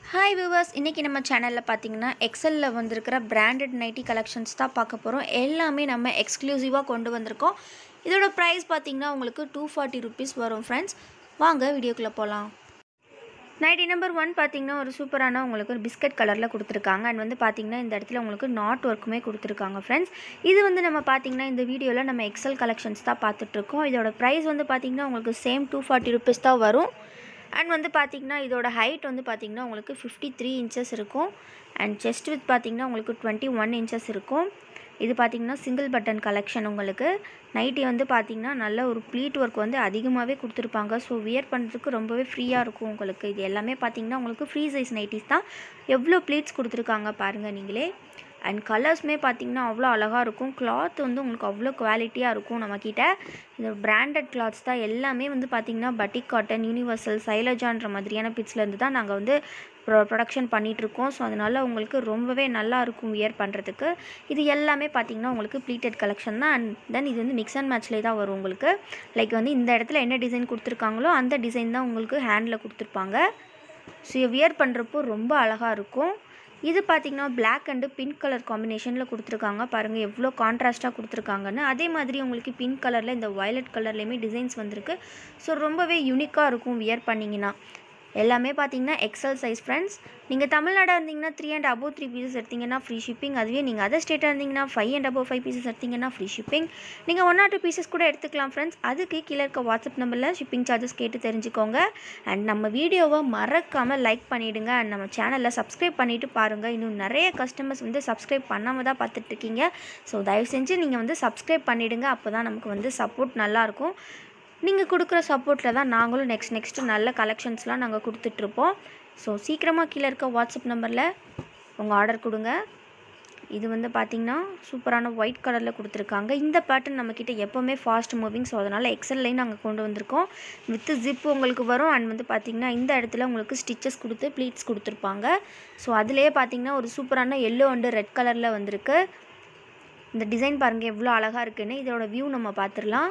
hi viewers இன்றைக்கி நம்ம சேனலில் பார்த்தீங்கன்னா எக்ஸலில் வந்திருக்கிற பிராண்டட் நைட்டி கலெக்ஷன்ஸ் தான் பார்க்க போகிறோம் எல்லாமே நம்ம எக்ஸ்க்ளூசிவாக கொண்டு வந்திருக்கோம் இதோட ப்ரைஸ் பார்த்தீங்கன்னா உங்களுக்கு டூ ஃபார்ட்டி ருபீஸ் வரும் ஃப்ரெண்ட்ஸ் வாங்க வீடியோக்குள்ளே போகலாம் நைட்டி நம்பர் ஒன் பார்த்தீங்கன்னா ஒரு சூப்பரான உங்களுக்கு ஒரு பிஸ்கட் கலரில் கொடுத்துருக்காங்க அண்ட் வந்து பார்த்தீங்கன்னா இந்த இடத்துல உங்களுக்கு நாட் ஒர்க்குமே கொடுத்துருக்காங்க ஃப்ரெண்ட்ஸ் இது வந்து நம்ம பார்த்தீங்கன்னா இந்த வீடியோவில் நம்ம எக்ஸல் கலெக்ஷன்ஸ் தான் பார்த்துட்ருக்கோம் இதோட ப்ரைஸ் வந்து பார்த்தீங்கன்னா உங்களுக்கு சேம் டூ ஃபார்ட்டி ருபீஸ் தான் வரும் அண்ட் வந்து பார்த்திங்கன்னா இதோட ஹைட் வந்து பார்த்திங்கன்னா உங்களுக்கு ஃபிஃப்டி த்ரீ இன்ச்சஸ் இருக்கும் அண்ட் செஸ்ட் வித் பார்த்திங்கன்னா உங்களுக்கு டுவெண்ட்டி ஒன் இன்ச்சஸ் இருக்கும் இது பார்த்திங்கன்னா சிங்கிள் பட்டன் கலெக்ஷன் உங்களுக்கு நைட்டி வந்து பார்த்திங்கன்னா நல்ல ஒரு ப்ளீட் ஒர்க் வந்து அதிகமாகவே கொடுத்துருப்பாங்க ஸோ வியர் பண்ணுறதுக்கு ரொம்பவே ஃப்ரீயாக இருக்கும் உங்களுக்கு இது எல்லாமே பார்த்திங்கன்னா உங்களுக்கு ஃப்ரீ சைஸ் நைட்டிஸ் தான் எவ்வளோ ப்ளீட்ஸ் கொடுத்துருக்காங்க பாருங்கள் நீங்களே அண்ட் கலர்ஸுமே பார்த்திங்கன்னா அவ்வளோ அழகாக இருக்கும் கிளாத் வந்து உங்களுக்கு அவ்வளோ குவாலிட்டியாக இருக்கும் நம்மக்கிட்ட இது பிராண்டட் கிளாத்ஸ் தான் எல்லாமே வந்து பார்த்திங்கன்னா பட்டிக் காட்டன் யூனிவர்சல் சைலஜான்ற மாதிரியான பிட்ஸ்லேருந்து தான் நாங்கள் வந்து ப்ரொ ப்ரொடக்ஷன் பண்ணிகிட்ருக்கோம் ஸோ அதனால் உங்களுக்கு ரொம்பவே நல்லா இருக்கும் வியர் பண்ணுறதுக்கு இது எல்லாமே பார்த்திங்கன்னா உங்களுக்கு ப்ளீட்டட் கலெக்ஷன் தான் அண்ட் தென் இது வந்து மிக்ஸ் அண்ட் மேட்ச்லேயே தான் வரும் உங்களுக்கு லைக் வந்து இந்த இடத்துல என்ன டிசைன் கொடுத்துருக்காங்களோ அந்த டிசைன் தான் உங்களுக்கு ஹேண்டில் கொடுத்துருப்பாங்க ஸோ வியர் பண்ணுறப்போ ரொம்ப அழகாக இருக்கும் இது பார்த்திங்கன்னா பிளாக் அண்டு பிங்க் கலர் காம்பினேஷனில் கொடுத்துருக்காங்க பாருங்கள் எவ்வளோ கான்ட்ராஸ்ட்டாக கொடுத்துருக்காங்கன்னு அதே மாதிரி உங்களுக்கு பிங்க் கலரில் இந்த வயலட் கலர்லேயுமே டிசைன்ஸ் வந்திருக்கு ஸோ ரொம்பவே யூனிக்காக இருக்கும் வியர் பண்ணிங்கன்னா எல்லாமே பார்த்தீங்கன்னா எக்ஸல் சைஸ் ஃப்ரெண்ட்ஸ் நீங்கள் தமிழ்நாடாக இருந்தீங்கன்னா three and above three pieces எடுத்தீங்கன்னா ஃப்ரீ ஷிப்பிங் அதுவே நீங்கள் அதர் ஸ்டேட்டாக இருந்தீங்கன்னா five and above five pieces எடுத்தீங்கன்னா ஃப்ரீ ஷிப்பிங் நீங்கள் ஒன் ஆர் டூ பீசஸ் கூட எடுத்துக்கலாம் ஃப்ரெண்ட்ஸ் அதுக்கு கீழே இருக்க வாட்ஸ்அப் நம்பரில் ஷிப்பிங் சார்ஜஸ் கேட்டு தெரிஞ்சுக்கோங்க அண்ட் நம்ம வீடியோவை மறக்காமல் லைக் பண்ணிவிடுங்க அண்ட் நம்ம சேனலில் சப்ஸ்கிரைப் பண்ணிவிட்டு பாருங்கள் இன்னும் நிறைய கஸ்டமர்ஸ் வந்து சப்ஸ்கிரைப் பண்ணாமல் தான் பார்த்துட்ருக்கீங்க ஸோ தயவு செஞ்சு நீங்கள் வந்து சப்ஸ்கிரைப் பண்ணிவிடுங்க அப்போ தான் நமக்கு வந்து சப்போர்ட் நல்லாயிருக்கும் நீங்கள் கொடுக்குற சப்போர்ட்டில் தான் நாங்களும் நெக்ஸ்ட் நெக்ஸ்ட்டு நல்ல கலெக்ஷன்ஸ்லாம் நாங்கள் கொடுத்துட்ருப்போம் ஸோ சீக்கிரமாக கீழே இருக்க வாட்ஸ்அப் நம்பரில் உங்கள் ஆர்டர் கொடுங்க இது வந்து பார்த்திங்கன்னா சூப்பரான ஒயிட் கலரில் கொடுத்துருக்காங்க இந்த பேட்டர்ன் நம்மக்கிட்ட எப்போவுமே ஃபாஸ்ட் மூவிங் ஸோ அதனால் எக்ஸல்லையும் நாங்கள் கொண்டு வந்திருக்கோம் வித்து ஜிப் உங்களுக்கு வரும் அண்ட் வந்து பார்த்திங்கன்னா இந்த இடத்துல உங்களுக்கு ஸ்டிச்சஸ் கொடுத்து ப்ளீட்ஸ் கொடுத்துருப்பாங்க ஸோ அதிலே பார்த்திங்கன்னா ஒரு சூப்பரான எல்லோ அண்டு ரெட் கலரில் வந்திருக்கு இந்த டிசைன் பாருங்கள் எவ்வளோ அழகாக இருக்குன்னு இதோட வியூ நம்ம பார்த்துடலாம்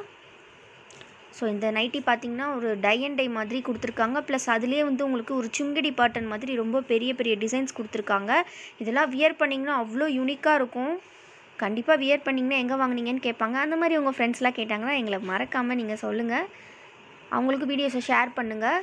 ஸோ இந்த நைட்டி பார்த்திங்கன்னா ஒரு டை அண்ட் டை மாதிரி கொடுத்துருக்காங்க ப்ளஸ் அதுலேயே வந்து உங்களுக்கு ஒரு சுங்கடி பாட்டன் மாதிரி ரொம்ப பெரிய பெரிய டிசைன்ஸ் கொடுத்துருக்காங்க இதெல்லாம் வியர் பண்ணிங்கன்னா அவ்வளோ யூனிக்காக இருக்கும் கண்டிப்பாக வியர் பண்ணிங்கன்னா எங்கே வாங்குனீங்கன்னு கேட்பாங்க அந்த மாதிரி உங்கள் ஃப்ரெண்ட்ஸ்லாம் கேட்டாங்கன்னா எங்களை மறக்காமல் நீங்கள் சொல்லுங்கள் அவங்களுக்கு வீடியோஸை ஷேர் பண்ணுங்கள்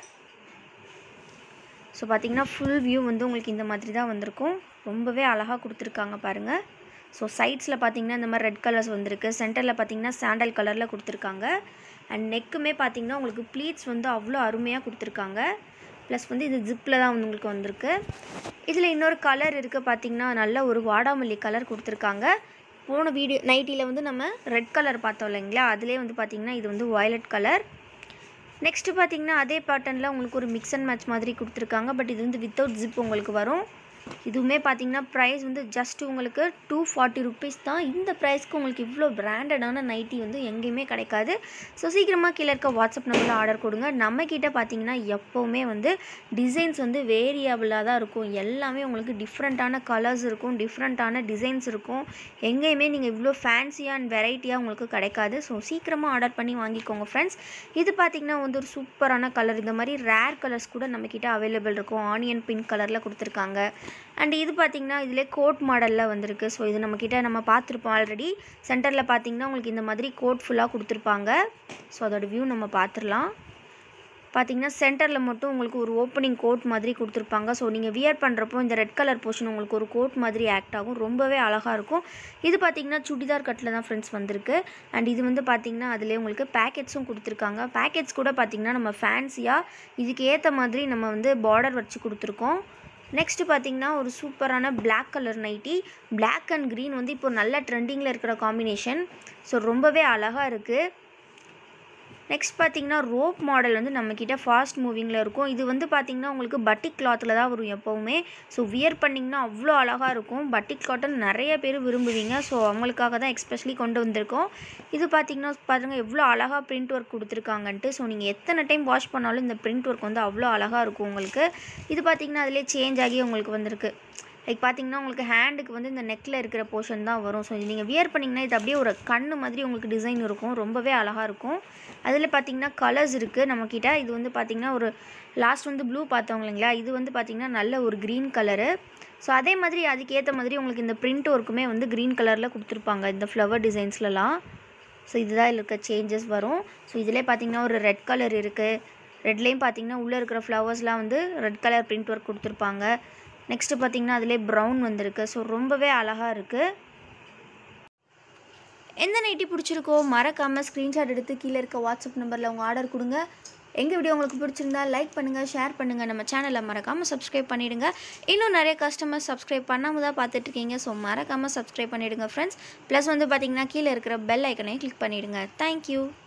ஸோ பார்த்திங்கன்னா ஃபுல் வியூ வந்து உங்களுக்கு இந்த மாதிரி தான் வந்திருக்கும் ரொம்பவே அழகாக கொடுத்துருக்காங்க பாருங்கள் ஸோ சைட்ஸில் பார்த்தீங்கன்னா இந்த மாதிரி ரெட் கலர்ஸ் வந்திருக்கு சென்டரில் பார்த்தீங்கன்னா சாண்டல் கலரில் கொடுத்துருக்காங்க அண்ட் நெக்குமே பார்த்தீங்கன்னா உங்களுக்கு ப்ளீட்ஸ் வந்து அவ்வளோ அருமையாக கொடுத்துருக்காங்க ப்ளஸ் வந்து இது ஜிப்பில் தான் வந்து உங்களுக்கு வந்திருக்கு இதில் இன்னொரு கலர் இருக்குது பார்த்தீங்கன்னா நல்ல ஒரு வாடாமல்லி கலர் கொடுத்துருக்காங்க போன வீடியோ நைட்டியில் வந்து நம்ம ரெட் கலர் பார்த்தோம் இல்லைங்களா அதிலே வந்து பார்த்திங்கன்னா இது வந்து வயலட் கலர் நெக்ஸ்ட்டு பார்த்தீங்கன்னா அதே பேட்டர்னில் உங்களுக்கு ஒரு மிக்ஸ் அண்ட் மேட்ச் மாதிரி கொடுத்துருக்காங்க பட் இது வந்து வித்தவுட் ஜிப் உங்களுக்கு வரும் இதுவுமே பார்த்தீங்கன்னா ப்ரைஸ் வந்து ஜஸ்ட் உங்களுக்கு டூ ஃபார்ட்டி ருபீஸ் தான் இந்த ப்ரைஸ்க்கு உங்களுக்கு இவ்வளோ பிராண்டடான நைட்டி வந்து எங்கேயுமே கிடைக்காது ஸோ சீக்கிரமாக கீழே இருக்க வாட்ஸ்அப் நம்பரில் ஆர்டர் கொடுங்க நம்மக்கிட்ட பார்த்தீங்கன்னா எப்போவுமே வந்து டிசைன்ஸ் வந்து வேரியபிளாக தான் இருக்கும் எல்லாமே உங்களுக்கு டிஃப்ரெண்ட்டான கலர்ஸ் இருக்கும் டிஃப்ரெண்ட்டான டிசைன்ஸ் இருக்கும் எங்கேயுமே நீங்கள் இவ்வளோ ஃபேன்சியாக அண்ட் வெரைட்டியாக உங்களுக்கு கிடைக்காது ஸோ சீக்கிரமாக ஆர்டர் பண்ணி வாங்கிக்கோங்க ஃப்ரெண்ட்ஸ் இது பார்த்திங்கன்னா வந்து ஒரு சூப்பரான கலர் இந்த மாதிரி ரேர் கலர்ஸ் கூட நம்மக்கிட்ட அவைலபிள் இருக்கும் ஆனியன் பிங்க் கலரில் கொடுத்துருக்காங்க அண்ட் இது பார்த்திங்கன்னா இதிலே கோட் மாடலில் வந்திருக்கு ஸோ இது நம்மக்கிட்ட நம்ம பார்த்துருப்போம் ஆல்ரெடி சென்டரில் பார்த்திங்கன்னா உங்களுக்கு இந்த மாதிரி கோட் ஃபுல்லாக கொடுத்துருப்பாங்க ஸோ அதோட வியூ நம்ம பார்த்துடலாம் பார்த்திங்கன்னா சென்டரில் மட்டும் உங்களுக்கு ஒரு ஓப்பனிங் கோட் மாதிரி கொடுத்துருப்பாங்க ஸோ நீங்கள் வியர் பண்ணுறப்போ இந்த ரெட் கலர் போர்ஷன் உங்களுக்கு ஒரு கோட் மாதிரி ஆக்ட் ஆகும் ரொம்பவே அழகாக இருக்கும் இது பார்த்திங்கன்னா சுடிதார் கட்டில் தான் ஃப்ரெண்ட்ஸ் வந்திருக்கு அண்ட் இது வந்து பார்த்திங்கன்னா அதிலே உங்களுக்கு பேக்கெட்ஸும் கொடுத்துருக்காங்க பேக்கெட்ஸ் கூட பார்த்திங்கன்னா நம்ம ஃபேன்சியாக இதுக்கு ஏற்ற மாதிரி நம்ம வந்து பார்டர் வச்சு கொடுத்துருக்கோம் நெக்ஸ்ட்டு பார்த்தீங்கன்னா ஒரு சூப்பரான black colour nightie black and green வந்து இப்போ நல்ல ட்ரெண்டிங்கில் இருக்கிற காம்பினேஷன் ஸோ ரொம்பவே அழகாக இருக்குது நெக்ஸ்ட் பார்த்தீங்கன்னா ரோப் மாடல் வந்து நம்மக்கிட்ட ஃபாஸ்ட் மூவிங்கில் இருக்கும் இது வந்து பார்த்திங்கன்னா உங்களுக்கு பட்டிக் கிளாத்தில் தான் வரும் எப்போவுமே ஸோ வியர் பண்ணிங்கன்னா அவ்வளோ அழகாக இருக்கும் பட்டிக் காட்டன் நிறைய பேர் விரும்புவீங்க ஸோ அவங்களுக்காக தான் எக்ஸ்பெஷலி கொண்டு வந்திருக்கோம் இது பார்த்திங்கன்னா பாருங்கள் எவ்வளோ அழகாக பிரிண்ட் ஒர்க் கொடுத்துருக்காங்கன்ட்டு ஸோ நீங்கள் எத்தனை டைம் வாஷ் பண்ணாலும் இந்த பிரிண்ட் ஒர்க் வந்து அவ்வளோ அழகாக இருக்கும் உங்களுக்கு இது பார்த்திங்கன்னா அதிலே சேஞ்ச் ஆகி உங்களுக்கு வந்திருக்கு லைக் பார்த்தீங்கன்னா உங்களுக்கு ஹேண்டுக்கு வந்து இந்த நெக்கில் இருக்கிற போர்ஷன் தான் வரும் ஸோ நீங்கள் வியர் பண்ணிங்கன்னா இது அப்படியே ஒரு கண்ணு மாதிரி உங்களுக்கு டிசைன் இருக்கும் ரொம்பவே அழகாக இருக்கும் அதில் பார்த்தீங்கன்னா கலர்ஸ் இருக்குது நம்மக்கிட்ட இது வந்து பார்த்திங்கன்னா ஒரு லாஸ்ட் வந்து ப்ளூ பார்த்தவங்க இல்லைங்களா இது வந்து பார்த்திங்கன்னா நல்ல ஒரு க்ரீன் கலரு ஸோ அதே மாதிரி அதுக்கேற்ற மாதிரி உங்களுக்கு இந்த பிரிண்ட் ஒர்க்குமே வந்து க்ரீன் கலரில் கொடுத்துருப்பாங்க இந்த ஃப்ளவர் டிசைன்ஸ்லலாம் ஸோ இதுதான் இதில் இருக்க சேஞ்சஸ் வரும் ஸோ இதிலே பார்த்தீங்கன்னா ஒரு ரெட் கலர் இருக்குது ரெட்லேயும் பார்த்தீங்கன்னா உள்ளே இருக்கிற ஃப்ளவர்ஸ்லாம் வந்து ரெட் கலர் பிரிண்ட் ஒர்க் கொடுத்துருப்பாங்க நெக்ஸ்ட்டு பார்த்தீங்கன்னா அதிலே ப்ரௌன் வந்திருக்கு ஸோ ரொம்பவே அழகாக இருக்குது எந்த நைட்டி பிடிச்சிருக்கோ மறக்காமல் ஸ்க்ரீன்ஷாட் எடுத்து கீழே இருக்க வாட்ஸ்அப் நம்பரில் உங்கள் ஆர்டர் கொடுங்க எங்கள் வீடியோ உங்களுக்கு பிடிச்சிருந்தா லைக் பண்ணுங்கள் ஷேர் பண்ணுங்கள் நம்ம சேனலை மறக்காமல் சப்ஸ்கிரைப் பண்ணிவிடுங்க இன்னும் நிறைய கஸ்டமர்ஸ் சப்ஸ்கிரைப் பண்ணாமல் தான் பார்த்துட்ருக்கீங்க ஸோ மறக்காமல் சப்ஸ்கிரைப் பண்ணிவிடுங்க ஃப்ரெண்ட்ஸ் ப்ளஸ் வந்து பார்த்தீங்கன்னா கீழே இருக்கிற பெல் ஐக்கனையும் கிளிக் பண்ணிவிடுங்க தேங்க்யூ